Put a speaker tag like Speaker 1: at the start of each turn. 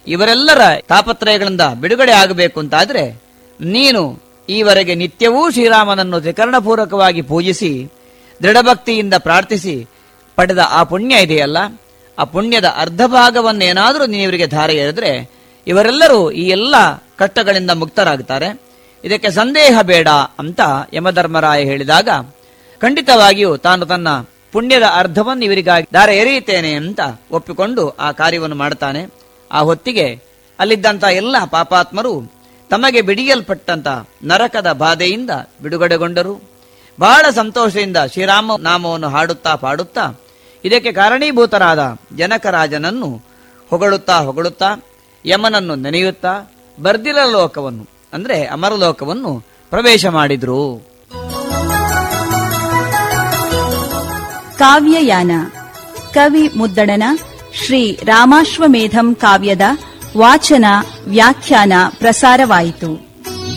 Speaker 1: ಇವರೆಲ್ಲರ ತಾಪತ್ರಯಗಳಿಂದ ಬಿಡುಗಡೆ ಆಗಬೇಕು ಅಂತಾದ್ರೆ ನೀನು ಈವರೆಗೆ ನಿತ್ಯವೂ ಶ್ರೀರಾಮನನ್ನು ತ್ರಿಕರಣಪೂರ್ವಕವಾಗಿ ಪೂಜಿಸಿ ದೃಢಭಕ್ತಿಯಿಂದ ಪ್ರಾರ್ಥಿಸಿ ಪಡೆದ ಆ ಪುಣ್ಯ ಇದೆಯಲ್ಲ ಆ ಪುಣ್ಯದ ಅರ್ಧ ಭಾಗವನ್ನೇನಾದರೂ ನೀವರಿಗೆ ಧಾರೆ ಎರೆದ್ರೆ ಇವರೆಲ್ಲರೂ ಈ ಎಲ್ಲ ಕಷ್ಟಗಳಿಂದ ಮುಕ್ತರಾಗುತ್ತಾರೆ ಇದಕ್ಕೆ ಸಂದೇಹ ಬೇಡ ಅಂತ ಯಮಧರ್ಮರಾಯ ಹೇಳಿದಾಗ ಖಂಡಿತವಾಗಿಯೂ ತಾನು ತನ್ನ ಪುಣ್ಯದ ಅರ್ಧವನ್ನು ಇವರಿಗಾಗಿ ದಾರ ಎರೆಯುತ್ತೇನೆ ಅಂತ ಒಪ್ಪಿಕೊಂಡು ಆ ಕಾರ್ಯವನ್ನು ಮಾಡ್ತಾನೆ ಆ ಹೊತ್ತಿಗೆ ಅಲ್ಲಿದ್ದಂತ ಎಲ್ಲ ಪಾಪಾತ್ಮರು ತಮಗೆ ಬಿಡಿಯಲ್ಪಟ್ಟಂತ ನರಕದ ಬಾಧೆಯಿಂದ ಬಿಡುಗಡೆಗೊಂಡರು ಬಹಳ ಸಂತೋಷದಿಂದ ಶ್ರೀರಾಮ ನಾಮವನ್ನು ಹಾಡುತ್ತಾ ಪಾಡುತ್ತಾ ಇದಕ್ಕೆ ಕಾರಣೀಭೂತರಾದ ಜನಕರಾಜನನ್ನು ಹೊಗಳುತ್ತಾ ಹೊಗಳುತ್ತಾ ಯಮನನ್ನು ನೆನೆಯುತ್ತಾ ಬರ್ದಿರ ಲೋಕವನ್ನು ಅಂದ್ರೆ ಅಮರಲೋಕವನ್ನು ಪ್ರವೇಶ ಮಾಡಿದ್ರು
Speaker 2: ಕಾವ್ಯಯಾನ ಕವಿ ಮುದ್ದಣನ ಶ್ರೀ ರಾಮಾಶ್ವಮೇಧಂ ಕಾವ್ಯದ ವಾಚನ ವ್ಯಾಖ್ಯಾನ ಪ್ರಸಾರವಾಯಿತು